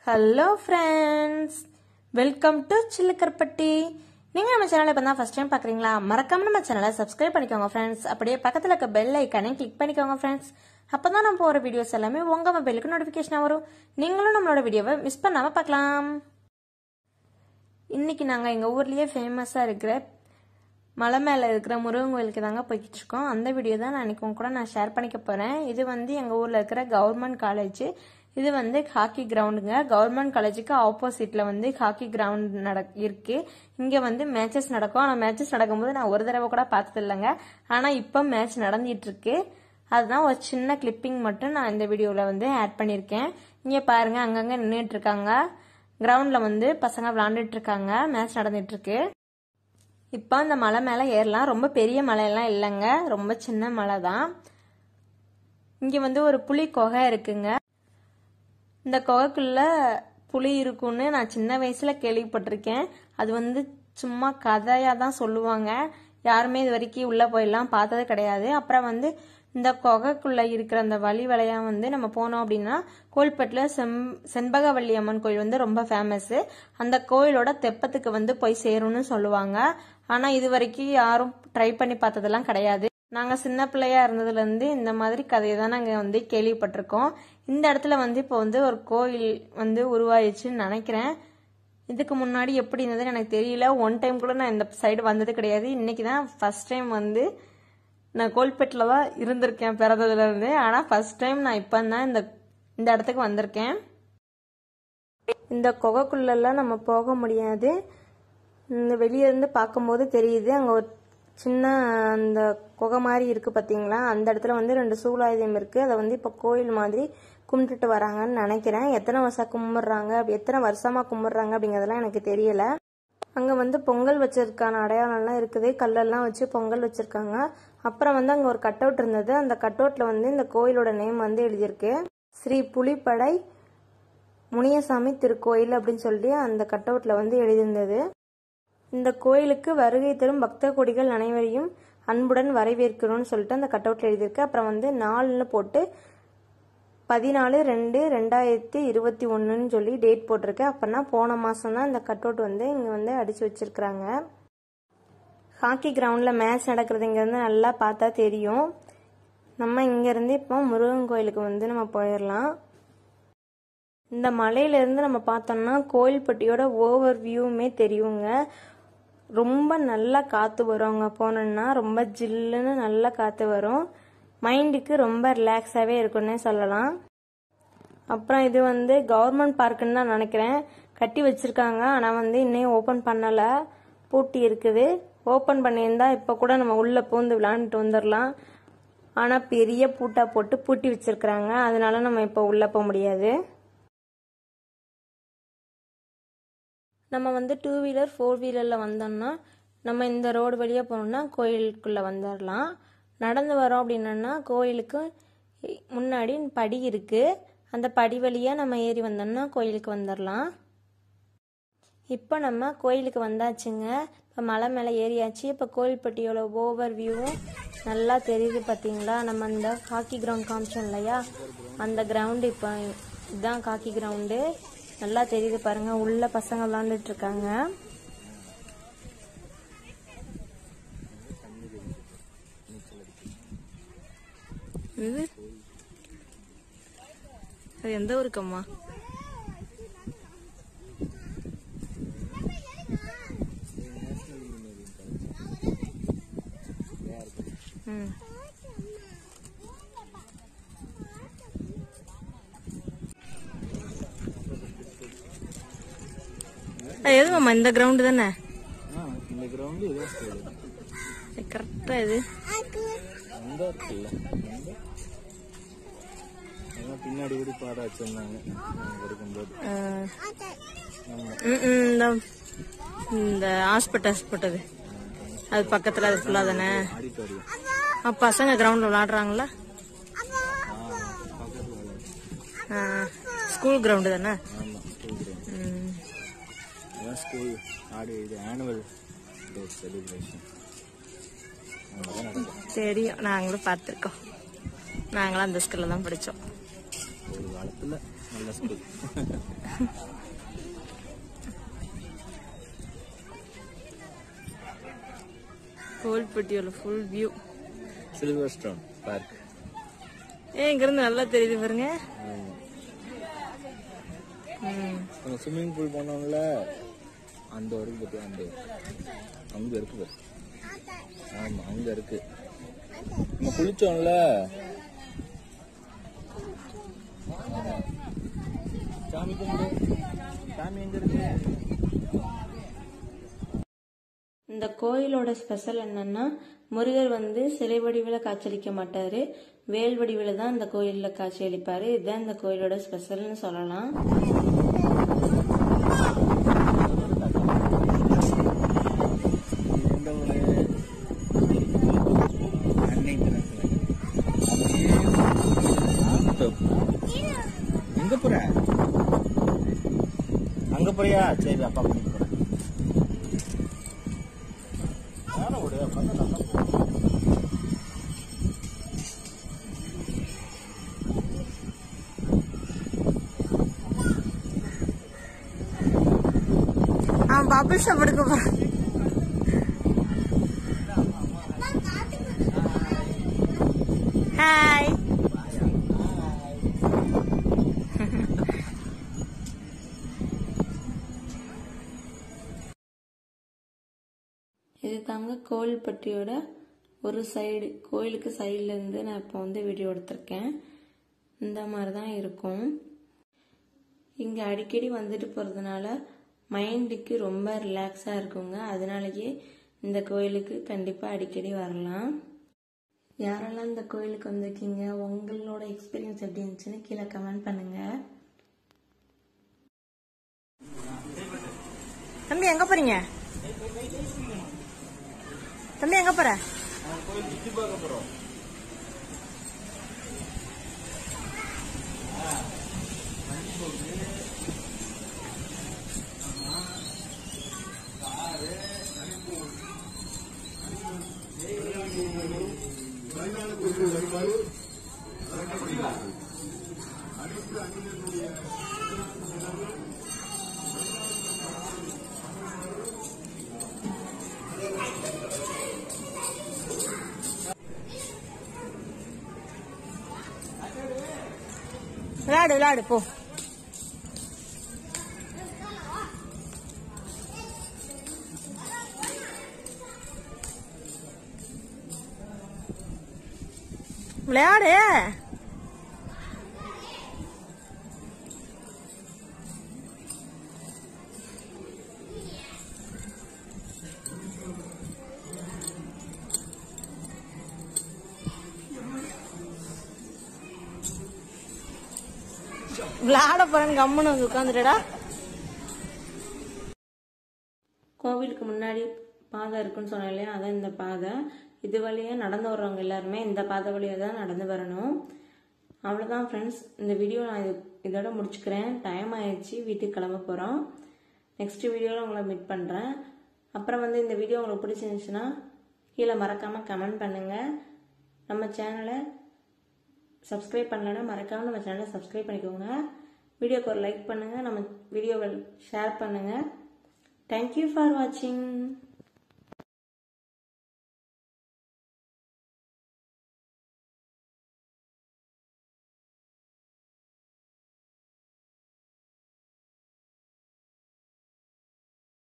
Hello friends welcome to Sillukkarpatti நீங்கள் நம்ம சேனலை இப்போ தான் ஃபஸ்ட் டைம் பார்க்குறீங்களா மறக்காம நம்ம சேனலை சப்ஸ்கிரைப் பண்ணிக்கோங்க ஃப்ரெண்ட்ஸ் அப்படியே பக்கத்தில் இருக்க பெல் ஐக்கானே கிளிக் பண்ணிக்கோங்க ஃப்ரெண்ட்ஸ் அப்போ தான் நம்ம போகிற வீடியோஸ் எல்லாமே உங்கள் மொபைலுக்கு நோட்டிஃபிகேஷனாக வரும் நீங்களும் நம்மளோட வீடியோவை மிஸ் பண்ணாமல் பார்க்கலாம் இன்னைக்கு நாங்கள் எங்கள் ஊர்லேயே ஃபேமஸாக இருக்கிற மலை மேலே இருக்கிற முருகன் கோயிலுக்கு தாங்க போய்கிட்டு இருக்கோம் அந்த வீடியோ தான் நான் இன்னைக்கு உங்க கூட நான் ஷேர் பண்ணிக்க போகிறேன் இது வந்து எங்கள் ஊரில் இருக்கிற கவர்மெண்ட் காலேஜ் இது வந்து ஹாக்கி கிரவுண்டுங்க கவர்மெண்ட் காலேஜுக்கு ஆப்போசிட்டில் வந்து ஹாக்கி கிரவுண்ட் நட இருக்கு இங்கே வந்து மேட்சஸ் நடக்கும் ஆனால் மேட்சஸ் நடக்கும்போது நான் ஒரு தடவை கூட பார்த்தது இல்லைங்க ஆனால் இப்போ மேட்ச் நடந்துட்டு இருக்கு அதுதான் ஒரு சின்ன கிளிப்பிங் மட்டும் நான் இந்த வீடியோவில் வந்து ஆட் பண்ணியிருக்கேன் இங்கே பாருங்க அங்கங்கே நின்றுட்டு இருக்காங்க கிரவுண்டில் வந்து பசங்க விளாண்டுட்டு இருக்காங்க மேட்ச் நடந்துட்டு இருக்கு இப்போ அந்த மலை மேலே ஏறலாம் ரொம்ப பெரிய மலையெல்லாம் இல்லைங்க ரொம்ப சின்ன மலை தான் இங்கே வந்து ஒரு புலி குகை இருக்குங்க இந்த குகைக்குள்ள புலி இருக்குன்னு நான் சின்ன வயசுல கேள்விப்பட்டிருக்கேன் அது வந்து சும்மா கதையாக தான் சொல்லுவாங்க யாருமே இது வரைக்கும் உள்ளே போயெல்லாம் பார்த்தது கிடையாது அப்புறம் வந்து இந்த குகைக்குள்ள இருக்கிற அந்த வழி வழியா வந்து நம்ம போனோம் அப்படின்னா கோல்பட்டில் செம் செண்பகவல்லி அம்மன் கோயில் வந்து ரொம்ப ஃபேமஸ் அந்த கோயிலோட தெப்பத்துக்கு வந்து போய் சேரும்னு சொல்லுவாங்க ஆனா இது வரைக்கும் யாரும் ட்ரை பண்ணி பார்த்ததெல்லாம் கிடையாது நாங்க சின்ன பிள்ளையா இருந்ததுல இருந்து இந்த மாதிரி கதையை தான் நாங்க வந்து கேள்விப்பட்டிருக்கோம் இந்த இடத்துல வந்து இப்போ வந்து ஒரு கோயில் வந்து உருவாயிடுச்சுன்னு நினைக்கிறேன் இதுக்கு முன்னாடி எப்படி இருந்ததுன்னு எனக்கு தெரியல ஒன் டைம் கூட நான் இந்த சைடு வந்தது கிடையாது இன்னைக்கு தான் ஃபர்ஸ்ட் டைம் வந்து நான் கோல்பேட்டில் தான் இருந்திருக்கேன் பிறந்ததுல இருந்து ஆனால் ஃபர்ஸ்ட் டைம் நான் இப்போ தான் இந்த இந்த இடத்துக்கு வந்திருக்கேன் இந்த குகைக்குள்ளெல்லாம் நம்ம போக முடியாது இந்த வெளியே இருந்து பார்க்கும்போது தெரியுது அங்கே ஒரு சின்ன அந்த குகை மாதிரி இருக்கு பார்த்தீங்களா அந்த இடத்துல வந்து ரெண்டு சூலாயுதம் இருக்கு அதை வந்து இப்போ கோயில் மாதிரி கும்பிட்டுட்டு வராங்கன்னு நினைக்கிறேன் எத்தனை வருஷம் கும்பிடுறாங்க எத்தனை வருஷமா கும்பிடுறாங்க அப்படிங்கிறதெல்லாம் எனக்கு தெரியல அங்கே வந்து பொங்கல் வச்சிருக்கான அடையாளம்லாம் இருக்குது கல்லெல்லாம் வச்சு பொங்கல் வச்சிருக்காங்க அப்புறம் வந்து அங்கே ஒரு கட் அவுட் இருந்தது அந்த கட் அவுட்ல வந்து இந்த கோயிலோட நேம் வந்து எழுதியிருக்கு ஸ்ரீ புலிப்படை முனியசாமி திருக்கோயில் அப்படின்னு சொல்லி அந்த கட் அவுட்ல வந்து எழுதியிருந்தது இந்த கோயிலுக்கு வருகை தரும் பக்த கொடிகள் அனைவரையும் அன்புடன் வரவேற்கிறோம்னு சொல்லிட்டு அந்த கட் அவுட்ல எழுதியிருக்கு அப்புறம் வந்து நாலுன்னு போட்டு பதினாலு ரெண்டு ரெண்டாயிரத்தி இருபத்தி ஒன்றுன்னு சொல்லி டேட் போட்டிருக்கு அப்போனா போன மாதம் தான் இந்த கட் அவுட் வந்து இங்கே வந்து அடித்து வச்சிருக்கிறாங்க ஹாக்கி கிரவுண்டில் மேட்ச் நடக்கிறது இங்கேருந்து நல்லா பார்த்தா தெரியும் நம்ம இங்கேருந்து இப்போ முருகன் கோயிலுக்கு வந்து நம்ம போயிடலாம் இந்த மலையிலேருந்து நம்ம பார்த்தோம்னா கோயில்பட்டியோட ஓவர் வியூவுமே தெரியுங்க ரொம்ப நல்லா காற்று வரும் அங்கே போனோம்னா ரொம்ப ஜில்லுன்னு நல்லா காற்று வரும் மைண்டுக்கு ரொம்ப ரிலாக்ஸாகவே இருக்குன்னே சொல்லலாம் அப்புறம் இது வந்து கவர்மெண்ட் பார்க்குன்னு தான் நினைக்கிறேன் கட்டி வச்சிருக்காங்க ஆனால் வந்து இன்னும் ஓப்பன் பண்ணலை பூட்டி இருக்குது ஓப்பன் பண்ணியிருந்தா இப்போ கூட நம்ம உள்ளே பூந்து விளாண்டுட்டு வந்துடலாம் ஆனால் பெரிய பூட்டா போட்டு பூட்டி வச்சிருக்கிறாங்க அதனால நம்ம இப்போ உள்ளே போக முடியாது நம்ம வந்து டூ வீலர் ஃபோர் வீலரில் வந்தோம்னா நம்ம இந்த ரோடு வழியாக போனோம்னா கோயிலுக்குள்ளே வந்துடலாம் நடந்து வரோம் அப்படின்னா கோயிலுக்கு முன்னாடி படி இருக்குது அந்த படி வழியாக நம்ம ஏறி வந்தோம்னா கோயிலுக்கு வந்துடலாம் இப்போ நம்ம கோயிலுக்கு வந்தாச்சுங்க இப்போ மலை மேலே ஏறியாச்சு இப்போ கோயில்பட்டியோட ஓவர் வியூவும் நல்லா தெரியுது பார்த்தீங்களா நம்ம அந்த ஹாக்கி கிரவுண்ட் காமிச்சோம் இல்லையா அந்த கிரவுண்டு இப்போ இதுதான் ஹாக்கி கிரவுண்டு நல்லா தெரியுது பாருங்க உள்ள பசங்க விளாண்டுட்டு இருக்காங்க இது அது எந்த ஊருக்கம்மா ம் எதுமாம்மா இந்த கிரவுண்டு தானே ஆ, இந்த கிரவுண்டு இதான் ஸ்கூலு கரெக்டா இது அந்த இருக்குல்ல அந்த அதான் பின்னாடி கூட பாட வச்சிருந்தாங்க நாங்க படிக்கும்போது அஹ், ஆமா ம், ம், இந்த இந்த ஹாஸ்பிட்டல்ஸ் போட்டது அது பக்கத்துல அது ஃபுல்லா தானே ஆடிட்டோரியம் அப்ப பசங்க கிரவுண்ட்ல விளையாடுறாங்களா ஆ பக்கத்துல உள்ள. ஸ்கூல் கிரவுண்டு தானே ஆமா ஸ்கூல் கிரவுண்ட் ம். அதான் ஸ்கூல் ஆடி இது ஆனுவல் டே செலிப்ரேஷன் அங்கதான் நடக்கும் தெரியும் நாங்களும் பார்த்துருக்கோம் நாங்களும் அந்த ஸ்கூல்ல தான் படித்தோம் ஒரு காலத்துல நல்ல ஸ்கூல் கோவில்பட்டியோட full view silver stone park ஏ இங்கிருந்து நல்லா தெரியுது பாருங்க ம். நம்ம ஸ்விம்மிங் பூல் போனோம்ல அந்த வரைக்கும் பத்தி அந்த அங்க இருக்கு பாரு. ஆமா அங்க இருக்கு நம்ம குளிச்சோம்ல ஆமா. சாமி கும்பிடு சாமி எங்க இருக்கு இந்த கோயிலோட ஸ்பெஷல் என்னன்னா முருகர் வந்து சிலை வடிவில் காட்சியளிக்க மாட்டாரு வேல் வடிவில் தான் இந்த கோயிலில் காட்சியளிப்பாரு இதுதான் இந்த கோயிலோட ஸ்பெஷல்னு சொல்லலாம் எந்த ஊரு? அன்னை தினத்துல. அப்படியே எங்க போற அங்க போறியா சரி அப்பா கூட்டிட்டு போறேன் மேல விடு, அப்பதான் நல்லா போகும். அவன் பபிள் ஷாப் எடுக்க போறான் ஹாய் இது தாங்க கோவில்பட்டியோட ஒரு சைடு கோயிலுக்கு சைடுல இருந்து நான் இப்போ வந்து வீடியோ எடுத்திருக்கேன் இந்த மாதிரி தான் இருக்கும் இங்கே அடிக்கடி வந்துட்டு போகிறதுனால மைண்டுக்கு ரொம்ப ரிலாக்ஸாக இருக்குங்க அதனாலயே இந்த கோயிலுக்கு கண்டிப்பாக அடிக்கடி வரலாம் யாரெல்லாம் இந்த கோயிலுக்கு வந்திருக்கீங்க உங்களோட எக்ஸ்பீரியன்ஸ் எப்படி இருந்துச்சுன்னு கீழே கமெண்ட் பண்ணுங்க தம்பி எங்க போறீங்க தம்பி எங்க போற விளையாடு விளையாடு போ விளையாடு விளையாட போறேன்னு கம்முன்னு வந்து உட்காந்துட்டடா கோவிலுக்கு முன்னாடி பாதை இருக்குன்னு சொன்னேன் இல்லையா அதான் இந்த பாதை இது வழியா நடந்து வர்றவங்க எல்லாருமே இந்த பாதை வழியாக தான் நடந்து வரணும் அவ்வளோதான் ஃப்ரெண்ட்ஸ் இந்த வீடியோ நான் இது இதோட முடிச்சுக்கிறேன் டைம் ஆயிடுச்சு வீட்டுக்கு கிளம்ப போகிறோம் நெக்ஸ்ட் வீடியோவில் உங்களை மீட் பண்ணுறேன் அப்புறம் வந்து இந்த வீடியோ உங்களுக்கு பிடிச்சிருந்துச்சுன்னா கீழே மறக்காமல் கமெண்ட் பண்ணுங்கள் நம்ம சேனலை சப்ஸ்கிரைப் பண்ணலைன்னா மறக்காமல் நம்ம சேனலை சப்ஸ்கிரைப் பண்ணிக்கோங்க வீடியோக்கு ஒரு லைக் பண்ணுங்கள் நம்ம வீடியோவை ஷேர் பண்ணுங்கள் தேங்க்யூ ஃபார் வாட்சிங்